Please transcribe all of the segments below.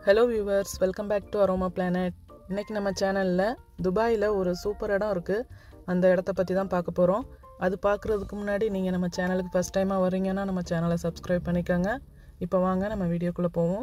Hello viewers welcome back to Aroma Planet இன்றைக்கி நம்ம சேனலில் துபாயில் ஒரு சூப்பர் இடம் இருக்குது அந்த இடத்த பற்றி தான் பார்க்க போகிறோம் அது பார்க்குறதுக்கு முன்னாடி நீங்கள் நம்ம சேனலுக்கு ஃபஸ்ட் டைமாக வரீங்கன்னா நம்ம சேனலை சப்ஸ்கிரைப் பண்ணிக்கோங்க இப்போ வாங்க நம்ம வீடியோக்குள்ளே போவோம்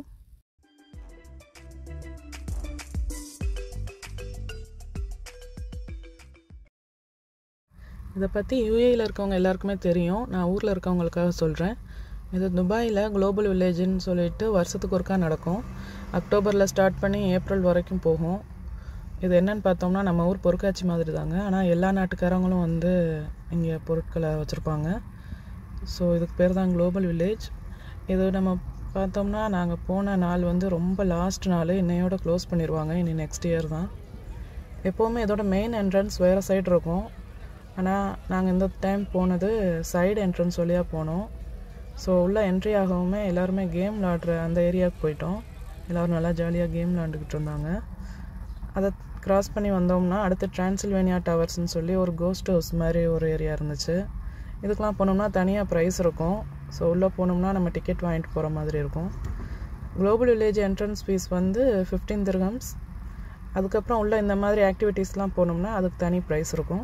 இதை பற்றி யூஏயில் இருக்கவங்க எல்லாருக்குமே தெரியும் நான் ஊரில் இருக்கவங்களுக்காக சொல்கிறேன் இது துபாயில் குளோபல் வில்லேஜ்னு சொல்லிட்டு வருஷத்துக்கு ஒருக்கா நடக்கும் அக்டோபரில் ஸ்டார்ட் பண்ணி ஏப்ரல் வரைக்கும் போகும் இது என்னன்னு பார்த்தோம்னா நம்ம ஊர் பொருட்காட்சி மாதிரி தாங்க ஆனால் எல்லா நாட்டுக்காரங்களும் வந்து இங்கே பொருட்களை வச்சுருப்பாங்க ஸோ இதுக்கு பேர் தான் குளோபல் வில்லேஜ் இது நம்ம பார்த்தோம்னா நாங்கள் போன நாள் வந்து ரொம்ப லாஸ்ட் நாள் இன்னையோட க்ளோஸ் பண்ணிடுவாங்க இனி நெக்ஸ்ட் இயர் தான் எப்போவுமே இதோட மெயின் என்ட்ரன்ஸ் வேறு சைடு இருக்கும் ஆனால் நாங்கள் இந்த டைம் போனது சைடு என்ட்ரன்ஸ் வழியாக போனோம் ஸோ உள்ளே என்ட்ரி ஆகவுமே எல்லாருமே கேம் விளாடுற அந்த ஏரியாவுக்கு போயிட்டோம் எல்லோரும் நல்லா ஜாலியாக கேம் விளாண்டுக்கிட்டு இருந்தாங்க அதை க்ராஸ் பண்ணி வந்தோம்னா அடுத்து டிரான்சில்வேனியா டவர்ஸ்னு சொல்லி ஒரு கோஸ்ட் ஹவுஸ் மாதிரி ஒரு ஏரியா இருந்துச்சு இதுக்கெலாம் போனோம்னா தனியாக ப்ரைஸ் இருக்கும் ஸோ உள்ளே போனோம்னா நம்ம டிக்கெட் வாங்கிட்டு போகிற மாதிரி இருக்கும் குளோபல் வில்லேஜ் என்ட்ரன்ஸ் ஃபீஸ் வந்து ஃபிஃப்டீன் திர்கம்ஸ் அதுக்கப்புறம் உள்ள இந்த மாதிரி ஆக்டிவிட்டீஸ்லாம் போனோம்னா அதுக்கு தனி ப்ரைஸ் இருக்கும்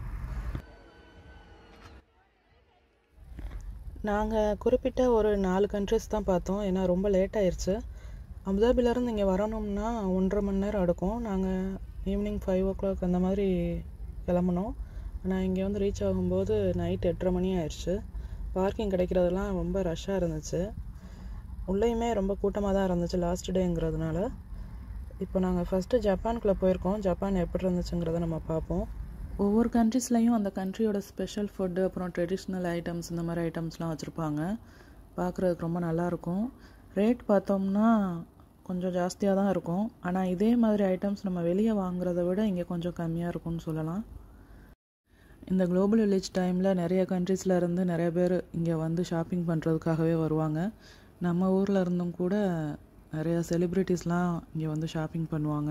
நாங்கள் குறிப்பிட்ட ஒரு நாலு கண்ட்ரிஸ் தான் பார்த்தோம் ஏன்னா ரொம்ப லேட் ஆயிடுச்சு அபுதாபிலேருந்து இங்கே வரணும்னா ஒன்றரை மணி நேரம் எடுக்கும் நாங்கள் ஈவினிங் ஃபைவ் ஓ கிளாக் அந்த மாதிரி கிளம்புனோம் ஆனால் இங்கே வந்து ரீச் ஆகும்போது நைட் எட்டரை மணி ஆயிடுச்சு பார்க்கிங் கிடைக்கிறதெல்லாம் ரொம்ப ரஷ்ஷாக இருந்துச்சு உள்ளேயுமே ரொம்ப கூட்டமாக தான் இருந்துச்சு லாஸ்ட் டேங்கிறதுனால இப்போ நாங்கள் ஃபஸ்ட்டு ஜப்பானுக்குள்ளே போயிருக்கோம் ஜப்பான் எப்படி இருந்துச்சுங்கிறத நம்ம பார்ப்போம் ஒவ்வொரு கண்ட்ரிஸ்லையும் அந்த கண்ட்ரியோட ஸ்பெஷல் ஃபுட்டு அப்புறம் ட்ரெடிஷ்னல் ஐட்டம்ஸ் இந்த மாதிரி ஐட்டம்ஸ்லாம் வச்சுருப்பாங்க பார்க்குறதுக்கு ரொம்ப நல்லாயிருக்கும் ரேட் பார்த்தோம்னா கொஞ்சம் ஜாஸ்தியாக தான் இருக்கும் ஆனால் இதே மாதிரி ஐட்டம்ஸ் நம்ம வெளியே வாங்குறத விட இங்கே கொஞ்சம் கம்மியாக இருக்கும்னு சொல்லலாம் இந்த குளோபல் வில்லேஜ் டைமில் நிறைய கண்ட்ரீஸில் இருந்து நிறைய பேர் இங்கே வந்து ஷாப்பிங் பண்ணுறதுக்காகவே வருவாங்க நம்ம ஊரில் இருந்தும் கூட நிறைய செலிப்ரிட்டிஸ்லாம் இங்கே வந்து ஷாப்பிங் பண்ணுவாங்க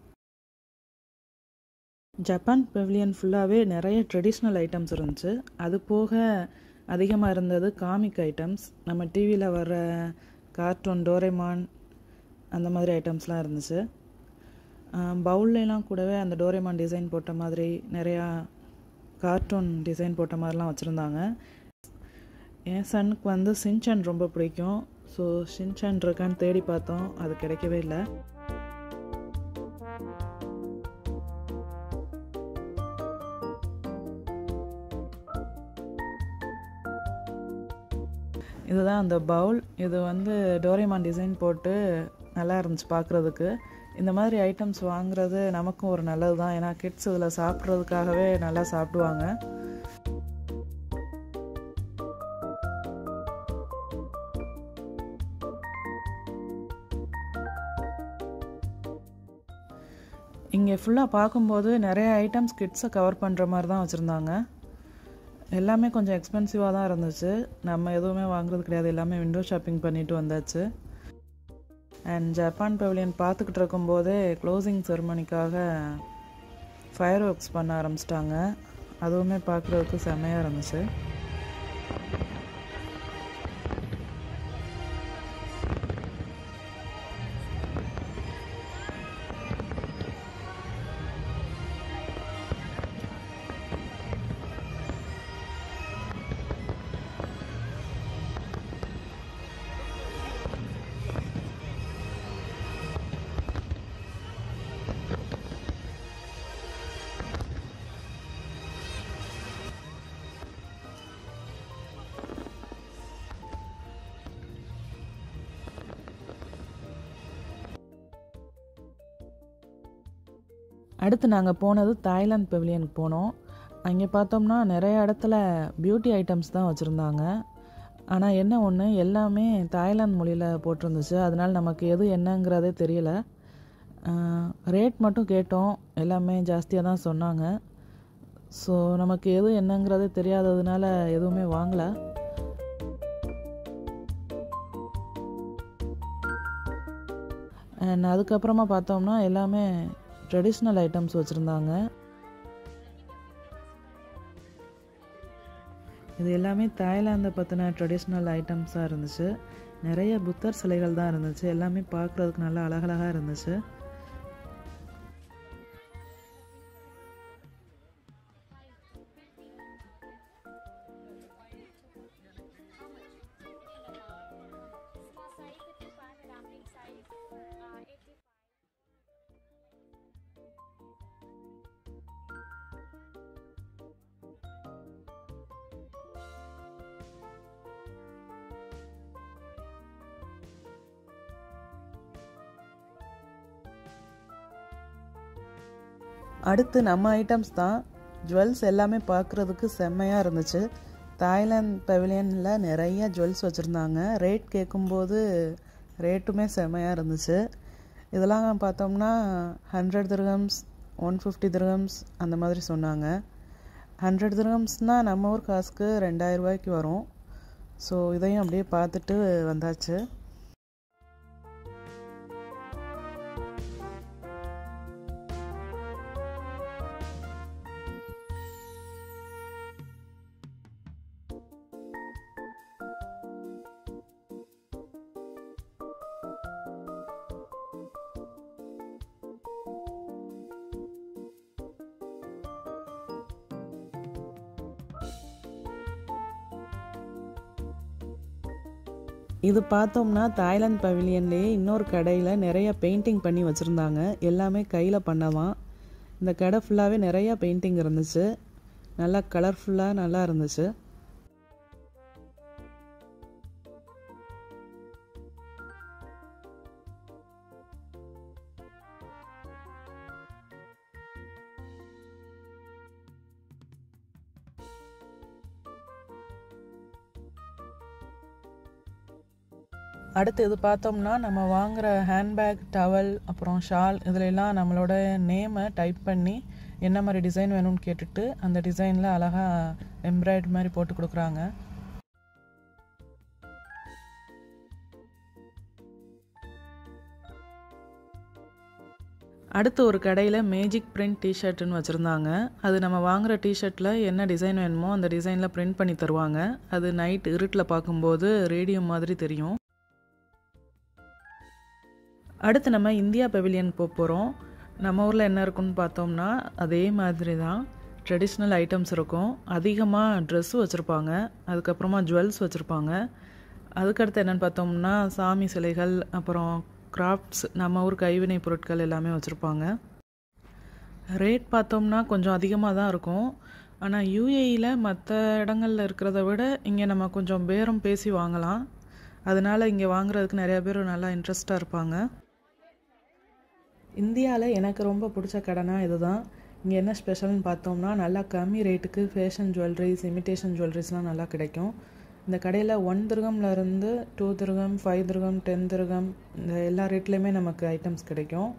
ஜப்பான் பெவிலியன் ஃபுல்லாகவே நிறைய ட்ரெடிஷ்னல் ஐட்டம்ஸ் இருந்துச்சு அது போக அதிகமாக இருந்தது காமிக் ஐட்டம்ஸ் நம்ம டிவியில் வர்ற கார்ட்டூன் டோரேமான் அந்த மாதிரி ஐட்டம்ஸ்லாம் இருந்துச்சு பவுல்லாம் கூடவே அந்த டோரேமான் டிசைன் போட்ட மாதிரி நிறையா கார்ட்டூன் டிசைன் போட்ட மாதிரிலாம் வச்சுருந்தாங்க என் சனுக்கு வந்து சின்சான் ரொம்ப பிடிக்கும் ஸோ சின்சான் இருக்கான்னு தேடி பார்த்தோம் அது கிடைக்கவே இல்லை இதுதான் அந்த பவுல் இது வந்து டோரேமான் டிசைன் போட்டு நல்லா இருந்துச்சு பார்க்குறதுக்கு இந்த மாதிரி ஐட்டம்ஸ் வாங்குறது நமக்கும் ஒரு நல்லது தான் ஏன்னா கிட்ஸ் இதில் சாப்பிட்றதுக்காகவே நல்லா சாப்பிடுவாங்க இங்கே ஃபுல்லாக பார்க்கும்போது நிறைய ஐட்டம்ஸ் கிட்ஸை கவர் பண்ணுற மாதிரி தான் வச்சுருந்தாங்க எல்லாமே கொஞ்சம் எக்ஸ்பென்சிவாக தான் இருந்துச்சு நம்ம எதுவுமே வாங்குறது கிடையாது எல்லாமே விண்டோ ஷாப்பிங் பண்ணிட்டு வந்தாச்சு அண்ட் ஜப்பான் பெவிலியன் பார்த்துக்கிட்டு இருக்கும்போதே க்ளோசிங் செரமனிக்காக ஃபயர் ஒர்க்ஸ் பண்ண ஆரம்பிச்சிட்டாங்க அதுவுமே பார்க்குறதுக்கு செம்மையாக இருந்துச்சு அடுத்து நாங்கள் போனது தாய்லாந்து பெவிலியனுக்கு போனோம் அங்கே பார்த்தோம்னா நிறைய இடத்துல பியூட்டி ஐட்டம்ஸ் தான் வச்சுருந்தாங்க ஆனால் என்ன ஒன்று எல்லாமே தாய்லாந்து மொழியில் போட்டிருந்துச்சு அதனால் நமக்கு எது என்னங்கிறதே தெரியல ரேட் மட்டும் கேட்டோம் எல்லாமே ஜாஸ்தியாக தான் சொன்னாங்க ஸோ நமக்கு எது என்னங்கிறதே தெரியாததுனால எதுவுமே வாங்கலை அண்ட் அதுக்கப்புறமா பார்த்தோம்னா எல்லாமே ட்ரெடிஷ்னல் ஐட்டம்ஸ் வச்சுருந்தாங்க இது எல்லாமே தாய்லாந்தை பற்றின ட்ரெடிஷ்னல் ஐட்டம்ஸாக இருந்துச்சு நிறைய புத்தர் சிலைகள் தான் இருந்துச்சு எல்லாமே பார்க்குறதுக்கு நல்லா அழகழகாக இருந்துச்சு Small size 55, wrapping size uh, 85. அடுத்து நம்ம ஐட்டம்ஸ் தான் ஜுவல்ஸ் எல்லாமே பார்க்குறதுக்கு செம்மையாக இருந்துச்சு தாய்லாந்து பெவிலியனில் நிறைய ஜுவல்ஸ் வச்சுருந்தாங்க ரேட் கேட்கும்போது ரேட்டுமே செம்மையாக இருந்துச்சு இதெல்லாம் பார்த்தோம்னா hundred dirhams one fifty dirhams அந்த மாதிரி சொன்னாங்க ஹண்ட்ரட் திர்கம்ஸ்னால் நம்ம ஊர் காசுக்கு ரெண்டாயிரம் ரூபாய்க்கு வரும் ஸோ இதையும் அப்படியே பார்த்துட்டு வந்தாச்சு இது பார்த்தோம்னா தாய்லாந்து பவிலியன்லேயே இன்னொரு கடையில் நிறைய பெயிண்டிங் பண்ணி வச்சுருந்தாங்க எல்லாமே கையில் பண்ணதான் இந்த கடை ஃபுல்லாகவே நிறையா பெயிண்டிங் இருந்துச்சு நல்லா கலர்ஃபுல்லாக நல்லா இருந்துச்சு அடுத்து இது பார்த்தோம்னா நம்ம வாங்குகிற ஹேண்ட்பேக் டவல் அப்புறம் ஷால் இதில் எல்லாம் நம்மளோட நேமை டைப் பண்ணி என்ன மாதிரி டிசைன் வேணும்னு கேட்டுட்டு அந்த டிசைனில் அழகாக எம்ப்ராய்டரி மாதிரி போட்டு கொடுக்குறாங்க அடுத்து ஒரு கடையில் மேஜிக் பிரிண்ட் டிஷர்ட்டுன்னு வச்சுருந்தாங்க அது நம்ம வாங்குகிற டிஷர்ட்டில் என்ன டிசைன் வேணுமோ அந்த டிசைனில் பிரிண்ட் பண்ணி தருவாங்க அது நைட் இருட்டில் பார்க்கும்போது ரேடியோ மாதிரி தெரியும் அடுத்து நம்ம இந்தியா பெவிலியன் போக போகிறோம் நம்ம ஊரில் என்ன இருக்குன்னு பார்த்தோம்னா அதே மாதிரி தான் ட்ரெடிஷ்னல் ஐட்டம்ஸ் இருக்கும் அதிகமாக ட்ரெஸ்ஸு வச்சுருப்பாங்க அதுக்கப்புறமா ஜுவல்ஸ் வச்சுருப்பாங்க அதுக்கடுத்து என்னென்னு பார்த்தோம்னா சாமி சிலைகள் அப்புறம் கிராஃப்ட்ஸ் நம்ம ஊர் கைவினை பொருட்கள் எல்லாமே வச்சுருப்பாங்க ரேட் பார்த்தோம்னா கொஞ்சம் அதிகமாக தான் இருக்கும் ஆனால் யூஏஇயில் மற்ற இடங்களில் இருக்கிறத விட இங்கே நம்ம கொஞ்சம் பேரம் பேசி வாங்கலாம் அதனால் இங்கே வாங்குறதுக்கு நிறைய பேர் நல்லா இன்ட்ரெஸ்டாக இருப்பாங்க இந்தியாவில் எனக்கு ரொம்ப பிடிச்ச கடைனா இதுதான் இங்கே என்ன ஸ்பெஷல்னு பார்த்தோம்னா நல்லா கம்மி ரேட்டுக்கு ஃபேஷன் ஜுவல்லரிஸ் இமிட்டேஷன் ஜுவல்லரிஸ்லாம் நல்லா கிடைக்கும் இந்த கடையில் ஒன் திருகம்ல இருந்து டூ திருகம் ஃபைவ் திருகம் டென் திருகம் இந்த எல்லா ரேட்லேயுமே நமக்கு ஐட்டம்ஸ் கிடைக்கும்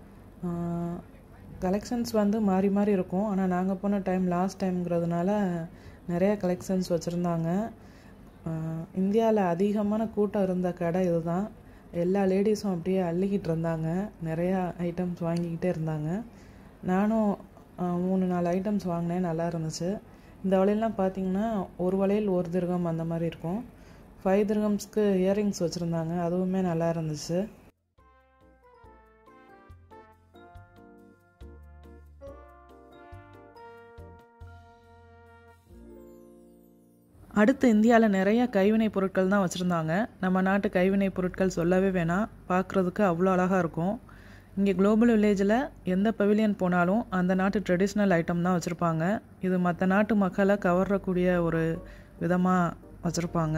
கலெக்ஷன்ஸ் வந்து மாறி மாறி இருக்கும் ஆனால் நாங்கள் போன டைம் லாஸ்ட் டைம்ங்கிறதுனால நிறைய கலெக்ஷன்ஸ் வச்சுருந்தாங்க இந்தியாவில் அதிகமான கூட்டம் இருந்த கடை இதுதான் எல்லா லேடிஸும் அப்படியே அள்ளிக்கிட்டு இருந்தாங்க நிறையா ஐட்டம்ஸ் வாங்கிக்கிட்டே இருந்தாங்க நானும் ஆஹ், மூணு நாலு ஐட்டம்ஸ் வாங்கினேன் நல்லா இருந்துச்சு இந்த வளையல்லாம் பார்த்தீங்கன்னா ஒரு வளையல் ஒரு திருகம் அந்த மாதிரி இருக்கும் ஃபைவ் திருகம்ஸ்க்கு இயரிங்ஸ் வச்சுருந்தாங்க அதுவுமே நல்லா இருந்துச்சு அடுத்து இந்தியாவில் நிறைய கைவினை பொருட்கள் தான் வச்சுருந்தாங்க நம்ம நாட்டு கைவினை பொருட்கள் சொல்லவே வேணாம் பார்க்குறதுக்கு அவ்வளோ அழகாக இருக்கும் இங்கே குளோபல் வில்லேஜில் எந்த பவிலியன் போனாலும் அந்த நாட்டு ட்ரெடிஷ்னல் ஐட்டம் தான் வச்சுருப்பாங்க இது மற்ற நாட்டு மக்களை கவரக்கூடிய ஒரு விதமாக வச்சுருப்பாங்க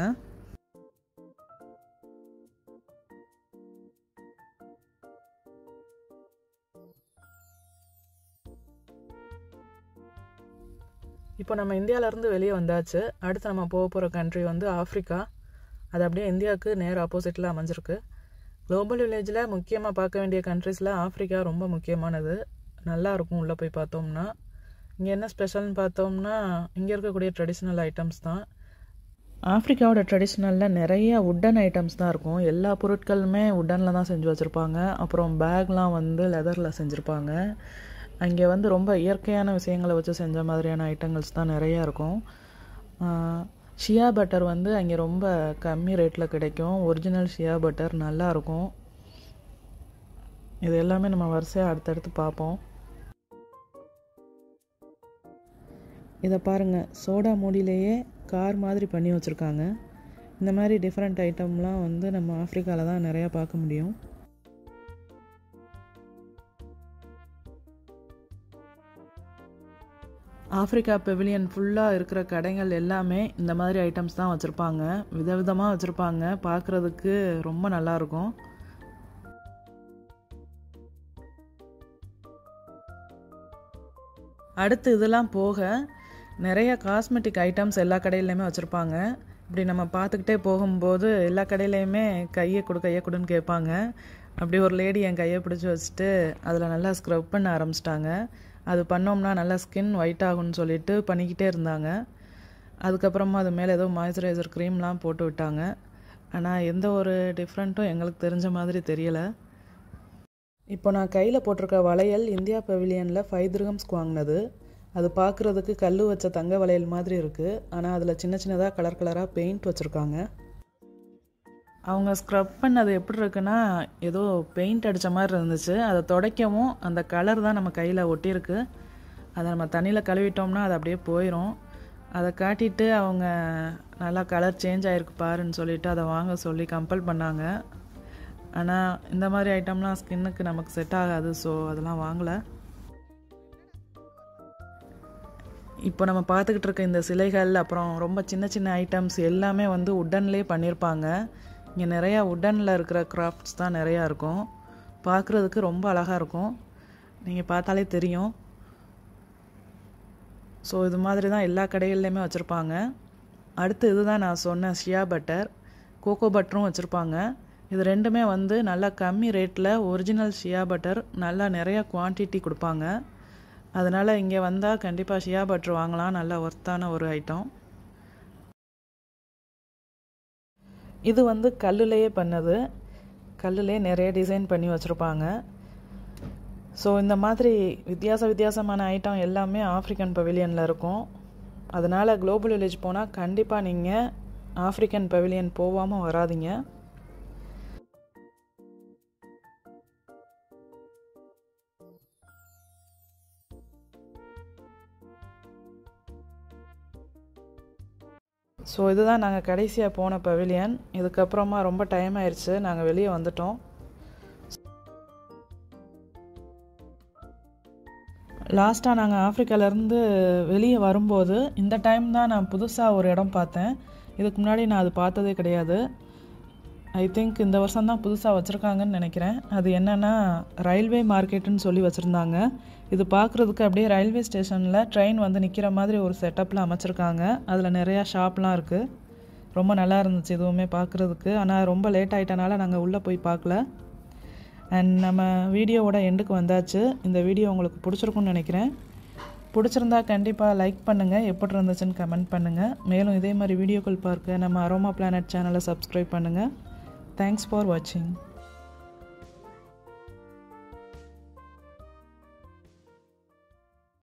இப்போ நம்ம இந்தியாவிலேருந்து வெளியே வந்தாச்சு அடுத்து நம்ம போக போகிற கண்ட்ரி வந்து ஆஃப்ரிக்கா அது அப்படியே இந்தியாவுக்கு நேர் ஆப்போசிட்டில் அமைஞ்சிருக்கு குளோபல் வில்லேஜில் முக்கியமாக பார்க்க வேண்டிய கண்ட்ரீஸில் ஆஃப்ரிக்கா ரொம்ப முக்கியமானது நல்லா இருக்கும் உள்ளே போய் பார்த்தோம்னா இங்கே என்ன ஸ்பெஷல்னு பார்த்தோம்னா இங்கே இருக்கக்கூடிய ட்ரெடிஷ்னல் ஐட்டம்ஸ் தான் ஆஃப்ரிக்காவோட ட்ரெடிஷ்னலில் நிறைய உட்டன் ஐட்டம்ஸ் தான் இருக்கும் எல்லா பொருட்களுமே உட்டனில் தான் செஞ்சு வச்சுருப்பாங்க அப்புறம் பேக்லாம் வந்து லெதரில் செஞ்சுருப்பாங்க அங்கே வந்து ரொம்ப இயற்கையான விஷயங்களை வச்சு செஞ்ச மாதிரியான ஐட்டங்கள்ஸ் தான் நிறையா இருக்கும் ஷியா பட்டர் வந்து அங்கே ரொம்ப கம்மி ரேட்டில் கிடைக்கும் ஒரிஜினல் ஷியா பட்டர் நல்லா இருக்கும் இது எல்லாமே நம்ம வரிசையாக அடுத்தடுத்து பார்ப்போம் இதை பாருங்கள் சோடா மூடியிலேயே கார் மாதிரி பண்ணி வச்சுருக்காங்க இந்த மாதிரி டிஃப்ரெண்ட் ஐட்டம்லாம் வந்து நம்ம ஆஃப்ரிக்காவில் தான் நிறையா பார்க்க முடியும் ஆஃப்ரிக்கா பெவிலியன் ஃபுல்லாக இருக்கிற கடைகள் எல்லாமே இந்த மாதிரி ஐட்டம்ஸ் தான் வச்சுருப்பாங்க விதவிதமாக வச்சுருப்பாங்க பார்க்குறதுக்கு ரொம்ப நல்லாயிருக்கும் அடுத்து இதெல்லாம் போக நிறைய காஸ்மெட்டிக் ஐட்டம்ஸ் எல்லா கடையிலையுமே வச்சுருப்பாங்க இப்படி நம்ம பார்த்துக்கிட்டே போகும்போது எல்லா கடையிலையுமே கையை கொடு கையை கொடுன்னு கேட்பாங்க அப்படி ஒரு லேடி என் கையை பிடிச்சி வச்சுட்டு அதில் நல்லா ஸ்க்ரப் பண்ண ஆரம்பிச்சிட்டாங்க அது பண்ணோம்னா நல்லா ஸ்கின் ஒயிட் ஆகும்னு சொல்லிட்டு பண்ணிக்கிட்டே இருந்தாங்க அதுக்கப்புறமா அது மேலே ஏதோ மாய்ஸ்சரைசர் க்ரீம்லாம் போட்டு விட்டாங்க ஆனால் எந்த ஒரு டிஃப்ரெண்ட்டும் எங்களுக்கு தெரிஞ்ச மாதிரி தெரியலை இப்போ நான் கையில் போட்டிருக்க வளையல் இந்தியா பவிலியனில் ஃபைவ் திரகம்ஸ்க்கு வாங்கினது அது பார்க்குறதுக்கு கல் வச்ச தங்க வளையல் மாதிரி இருக்குது ஆனால் அதில் சின்ன சின்னதாக கலர் கலராக பெயிண்ட் வச்சுருக்காங்க அவங்க ஸ்க்ரப் பண்ணது எப்படி இருக்குன்னா ஏதோ பெயிண்ட் அடித்த மாதிரி இருந்துச்சு அதை துடைக்கவும் அந்த கலர் தான் நம்ம கையில் ஒட்டியிருக்கு அதை நம்ம தண்ணியில் கழுவிட்டோம்னா அது அப்படியே போயிடும் அதை காட்டிட்டு அவங்க நல்லா கலர் சேஞ்ச் ஆகிருக்கு பாருன்னு சொல்லிட்டு அதை வாங்க சொல்லி கம்பல் பண்ணாங்க ஆனால் இந்த மாதிரி ஐட்டம்லாம் ஸ்கின்னுக்கு நமக்கு செட் ஆகாது ஸோ அதெல்லாம் வாங்கலை இப்போ நம்ம பார்த்துக்கிட்டு இருக்க இந்த சிலைகள் அப்புறம் ரொம்ப சின்ன சின்ன ஐட்டம்ஸ் எல்லாமே வந்து உட்டன்லேயே பண்ணியிருப்பாங்க இங்கே நிறையா உட்டனில் இருக்கிற கிராஃப்ட்ஸ் தான் நிறையா இருக்கும் பார்க்குறதுக்கு ரொம்ப அழகாக இருக்கும் நீங்கள் பார்த்தாலே தெரியும் ஸோ இது மாதிரி தான் எல்லா கடைகள்லையுமே வச்சுருப்பாங்க அடுத்து இதுதான் நான் சொன்ன ஷியா பட்டர் கோகோ பட்டரும் வச்சுருப்பாங்க இது ரெண்டுமே வந்து நல்லா கம்மி ரேட்டில் ஒரிஜினல் ஷியா பட்டர் நல்லா நிறையா குவான்டிட்டி கொடுப்பாங்க அதனால் இங்கே வந்தால் கண்டிப்பாக ஷியா பட்டர் வாங்கலாம் நல்ல ஒர்த்தான ஒரு ஐட்டம் இது வந்து கல்லுலேயே பண்ணது கல்லுலேயே நிறைய டிசைன் பண்ணி வச்சுருப்பாங்க ஸோ இந்த மாதிரி வித்தியாச வித்தியாசமான ஐட்டம் எல்லாமே ஆஃப்ரிக்கன் பவிலியனில் இருக்கும் அதனால் குளோபல் வில்லேஜ் போனால் கண்டிப்பாக நீங்கள் ஆஃப்ரிக்கன் பவிலியன் போகாமல் வராதிங்க ஸோ இதுதான் நாங்கள் கடைசியாக போன பவிலியன் இதுக்கப்புறமா ரொம்ப டைம் ஆயிடுச்சு நாங்கள் வெளியே வந்துட்டோம் லாஸ்ட்டாக நாங்கள் ஆஃப்ரிக்காலேருந்து வெளியே வரும்போது இந்த டைம் தான் நான் புதுசாக ஒரு இடம் பார்த்தேன் இதுக்கு முன்னாடி நான் அது பார்த்ததே கிடையாது ஐ திங்க் இந்த வருஷம் தான் புதுசாக வச்சுருக்காங்கன்னு நினைக்கிறேன் அது என்னென்னா ரயில்வே மார்க்கெட்டுன்னு சொல்லி வச்சுருந்தாங்க இது பார்க்குறதுக்கு அப்படியே ரயில்வே ஸ்டேஷனில் ட்ரெயின் வந்து நிற்கிற மாதிரி ஒரு செட்டப்பில் அமைச்சிருக்காங்க அதில் நிறையா ஷாப்லாம் இருக்குது ரொம்ப நல்லா இருந்துச்சு இதுவுமே பார்க்குறதுக்கு ஆனால் ரொம்ப லேட் ஆகிட்டனால நாங்கள் உள்ளே போய் பார்க்கல அண்ட் நம்ம வீடியோவோட எண்டுக்கு வந்தாச்சு இந்த வீடியோ உங்களுக்கு பிடிச்சிருக்குன்னு நினைக்கிறேன் பிடிச்சிருந்தா கண்டிப்பாக லைக் பண்ணுங்கள் எப்படி இருந்துச்சுன்னு கமெண்ட் பண்ணுங்கள் மேலும் இதே மாதிரி வீடியோக்கள் பார்க்க நம்ம அரோமா பிளானட் சேனலை சப்ஸ்கிரைப் பண்ணுங்கள் தேங்க்ஸ் ஃபார் வாட்சிங்